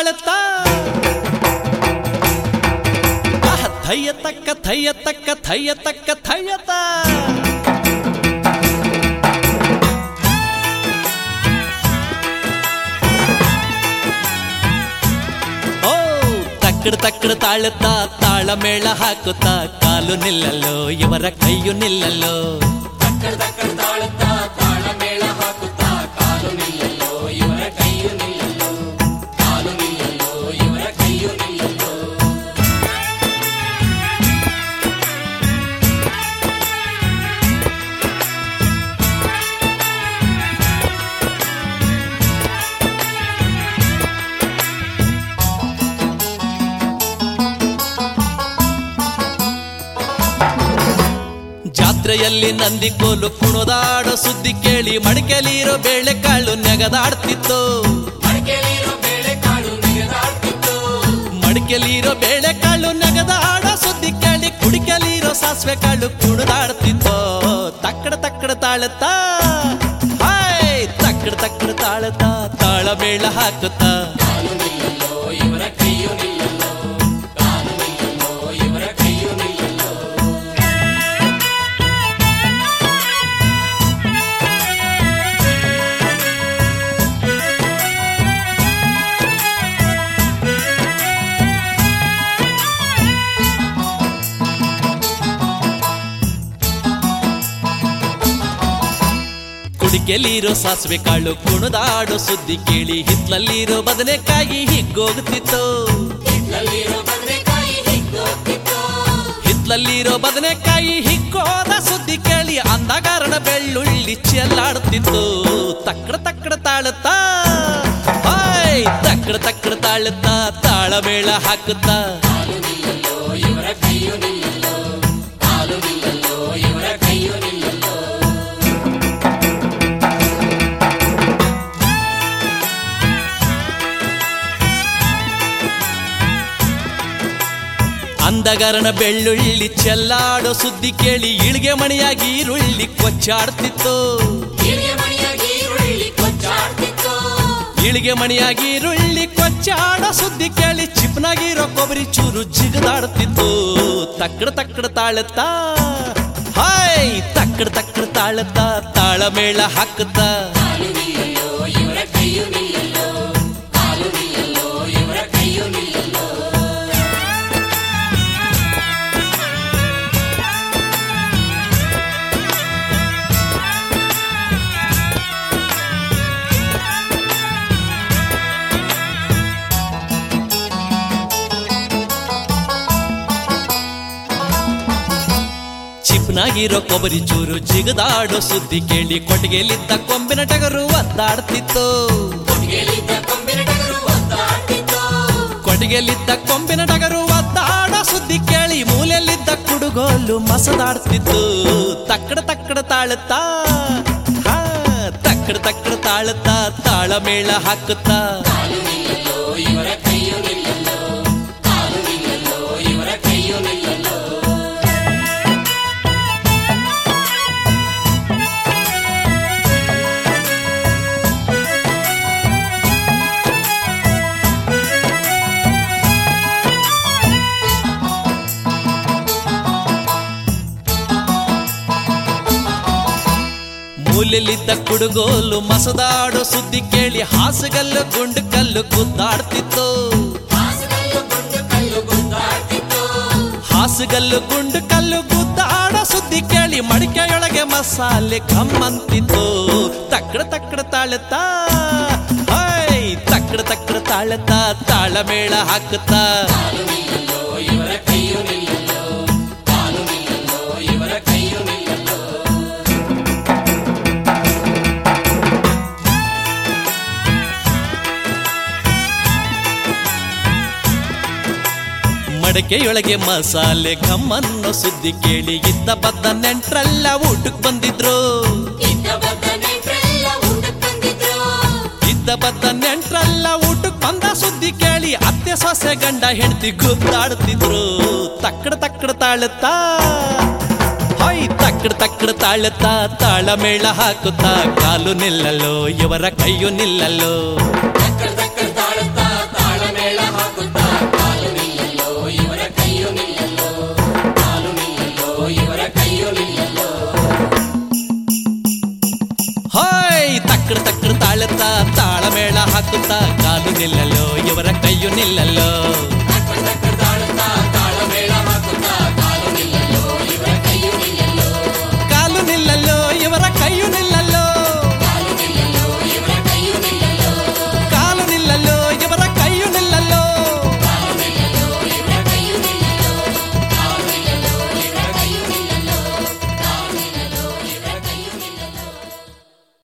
ತಾಳುತ್ತಾ ಆಹ, ಥಯ್ಯ ತಕ್ಕ ಥಯ್ಯ ತಕ್ಕ ಥಯ್ಯ ತಕ್ಕ ಥಯ್ಯತ ಓ ತಕ್ಕಡ ತಕ್ಕಡ ತಾಳುತ್ತಾ ತಾಳ ಮೇಳ ಹಾಕುತ್ತಾ ಕಾಲು ನಿಲ್ಲಲ್ಲೋ ಇವರ ಕೈಯು ನಿಲ್ಲಲ್ಲೋ ತಕ್ಕಡ ತಕ್ಕಡ ತಾಳುತ್ತಾ ತಾಳ ಮೇಳ ಹಾಕುತ್ತಾ ಕಾಲು ನಿಲ್ಲಲು ಇವರ ಕೈಯು ನಿಲ್ಲಲು ಕಾಲು ನಿಲ್ಲಲು ಇವರ ಕೈಯು ನಿಲ್ಲಲು ಜಾತ್ರೆಯಲ್ಲಿ ನಂದಿ ಕೋಲು ಕುಣದಾಡೋ ಸುದ್ದಿ ಕೇಳಿ ಮಡಿಕೆಲಿರೋ ಬೇಳೆಕಾಳು ನೆಗದಾಡ್ತಿತ್ತು ಮಡಿಕೆಲಿರೋ ಬೇಳೆಕಾಳು ನೆಗೆದಾಡ್ತಿತ್ತು ಮಡಿಕೆಲಿರೋ ಬೇಳೆಕಾಳು ನೆಗದಾಡೋ ಸುದ್ದಿ ಕೇಳಿ ಕುಡಿಕೆಲಿರೋ ಸಾಸಿವೆ ಕಾಳು ಕುಣದಾಡ್ತಿತ್ತು ತಕ್ಕಡ ತಕ್ಕಡ ತಾಳುತ್ತಾ ಹಾಯ್ ತಕ್ಕಡ ತಕ್ಕಡ ತಾಳುತ್ತಾ ತಾಳ ಮೇಳ ಹಾಕುತ್ತಾ ಕಾಲು ನಿಲ್ಲಲು ಇವರ ಕೈಯು ನಿಲ್ಲಲು ಕಾಲು ನಿಲ್ಲಲು ಇವರ ಕೈಯು ನಿಲ್ಲಲು ಕುಡಿಕೆಲಿರೋ ಸಾಸಿವೆ ಕಾಳು ಕುಣದಾಡೋ ಸುದ್ದಿ ಕೇಳಿ ಹಿತ್ಲಲ್ಲಿರೋ ಬದನೆಕಾಯಿ ಹಿಗ್ಗೋಗ್ತಿತ್ತು ಹಿತ್ತಲಲ್ಲಿರೋ ಬದನೆಕಾಯಿ ಹಿಗ್ಗೋಗ್ತಿತ್ತು ಹಿತ್ಲಲ್ಲಿರೋ ಬದನೆಕಾಯಿ ಹಿಕ್ಕೋದ ಸುದ್ದಿ ಕೇಳಿ ಅಂದಗಾರನ ಬೆಳ್ಳುಳ್ಳಿ ಚೆಲ್ಲಾಡ್ತಿತ್ತು ತಕ್ಕಡ ತಕ್ಕಡ ತಾಳುತ್ತಾ ಹಾಯ್ ತಕ್ಕಡ ತಕ್ಕಡ ತಾಳುತ್ತಾ ತಾಳಮೇಳ ಹಾಕುತ್ತಾ ಕಾಲು ನಿಲ್ಲಲು ಇವರ ಕೈಯು ನಿಲ್ಲಲು ಕಾಲು ನಿಲ್ಲಲು ಇವರ ಕೈಯು ನಿಲ್ಲಲು ಅಂದಗಾರನ ಬೆಳ್ಳುಳ್ಳಿ ಚೆಲ್ಲಾಡೋ ಸುದ್ದಿ ಕೇಳಿ ಇಳಿಗೆ ಮಣಿಯಾಗಿ ಈರುಳ್ಳಿ ಕೊಚ್ಚಾಡ್ತಿತ್ತು ಹಿರಿಯ ಮಣಿಯಾಗಿ ಈರುಳ್ಳಿ ಕೊಚ್ಚಾಡ್ತಿತ್ತು ಇಳಿಗೆ ಮಣಿಯಾಗಿ ಈರುಳ್ಳಿ ಕೊಚ್ಚಾಡೋ ಸುದ್ದಿ ಕೇಳಿ ಚಿಪ್ನಾಗಿರೋ ಕೊಬ್ಬರಿ ಚೂರು ಜಿಗದಾಡ್ತಿತ್ತು ತಕ್ಕಡ ತಕ್ಕಡ ತಾಳುತ್ತಾ ಹಾಯ್ ತಕ್ಕಡ ತಕ್ಕಡ ತಾಳುತ್ತಾ ತಾಳಮೇಳ ಹಾಕುತ್ತಾ ಕಾಲು ನಿಲ್ಲಲು ಇವರ ಕೈಯು ನಿಲ್ಲಲು ಕಾಲು ನಿಲ್ಲಲು ಇವರ ಕೈಯು ನಿಲ್ಲಲು ಚಿಪ್ನಾಗಿರೋ ಕೊಬ್ಬರಿ ಚೂರು ಜಿಗದಾಡೋ ಸುದ್ದಿ ಕೇಳಿ ಕೊಟ್ಟಿಗೆಲಿದ್ದ ಕೊಂಬಿನ ಟಗರು ಒದ್ದಾಡ್ತಿತ್ತು ಕೊಟ್ಟಿಗೆಲಿದ್ದ ಕೊಂಬಿನ ಟಗರು ಒದ್ದಾಡ್ತಿತ್ತು ಕೊಟ್ಟಿಗೆಲಿದ್ದ ಕೊಂಬಿನ ಟಗರು ಒದ್ದಾಡೋ ಸುದ್ದಿ ಕೇಳಿ ಮೂಲೆಯಲ್ಲಿದ್ದ ಕುಡುಗೋಲು ಮಸದಾಡ್ತಿತ್ತು ತಕ್ಕಡ ತಕ್ಕಡ ತಾಳುತ್ತಾ ಹಾ, ತಕ್ಕಡ ತಕ್ಕಡ ತಾಳುತ್ತಾ ತಾಳಮೇಳ ಹಾಕುತ್ತಾ ಕಾಲು ನಿಲ್ಲಲು ಇವರ ಕೈಯು ನಿಲ್ಲಲು ಕಾಲು ನಿಲ್ಲಲು ಇವರ ಕೈಯು ನಿಲ್ಲಲು ಮೂಲೆಯಲ್ಲಿದ್ದ ಕುಡುಗೋಲು ಮಸದಾಡೋ ಸುದ್ದಿ ಕೇಳಿ ಹಾಸುಗಲ್ಲು ಗುಂಡು ಕಲ್ಲು ಗುದ್ದಾಡ್ತಿತ್ತು ಹಾಸಗಲ್ಲು ಗುಂಡು ಕಲ್ಲು ಗುದ್ದಾಡ್ತಿತ್ತು ಹಾಸುಗಲ್ಲು ಗುಂಡು ಕಲ್ಲು ಗುದ್ದಾಡೋ ಸುದ್ದಿ ಕೇಳಿ ಮಡಿಕೆಯೊಳಗೆ ಮಸಾಲೆ ಕಮ್ಮಂತಿತ್ತು ತಕ್ಕಡ ತಕ್ಕಡ ತಾಳುತ್ತಾ ಹಾಯ್ ತಕ್ಕಡ ತಕ್ಕಡ ತಾಳುತ್ತಾ ತಾಳಮೇಳ ಹಾಕುತ್ತಾ ಕಾಲು ನಿಲ್ಲಲು ಇವರ ಕೈಯು ನಿಲ್ಲಲು ಕಾಲು ನಿಲ್ಲಲು ಇವರ ಕೈಯು ನಿಲ್ಲಲು ಮಡಕೆಯೊಳಗೆ ಮಸಾಲೆ ಕಮ್ಮನ್ನೋ ಸುದ್ದಿ ಕೇಳಿ ಇದ್ದ ಬದ್ದ ನೆಂಟ್ರೆಲ್ಲ ಊಟಕ್ ಬಂದಿದ್ರು ಇದ್ದ ಬದ್ದ ನೆಂಟ್ರೆಲ್ಲ ಊಟಕ್ಕೆ ಬಂದಿದ್ರು ಇದ್ದ ಬದ್ದ ನೆಂಟ್ರೆಲ್ಲ ಊಟಕ್ ಬಂದ ಸುದ್ದಿ ಕೇಳಿ ಅತ್ತೆ ಸೊಸೆ ಗಂಡ ಹೆಂಡತಿ ಗುದ್ದಾಡ್ತಿದ್ರು ತಕ್ಕಡ ತಕ್ಕಡ ತಾಳುತ್ತಾ ಹೊಯ್ ತಕ್ಕಡ ತಕ್ಕಡ ತಾಳುತ್ತಾ ತಾಳಮೇಳ ಹಾಕುತ್ತಾ ಕಾಲು ನಿಲ್ಲಲು ಇವರ ಕೈಯು ನಿಲ್ಲಲು ತಕ್ಕಡ ತಕ್ಕಡ ತಾಳುತ್ತಾ ತಾಳ ಹಾಕುತ್ತಾ ಕಾಲು ನಿಲ್ಲಲು ಇವರ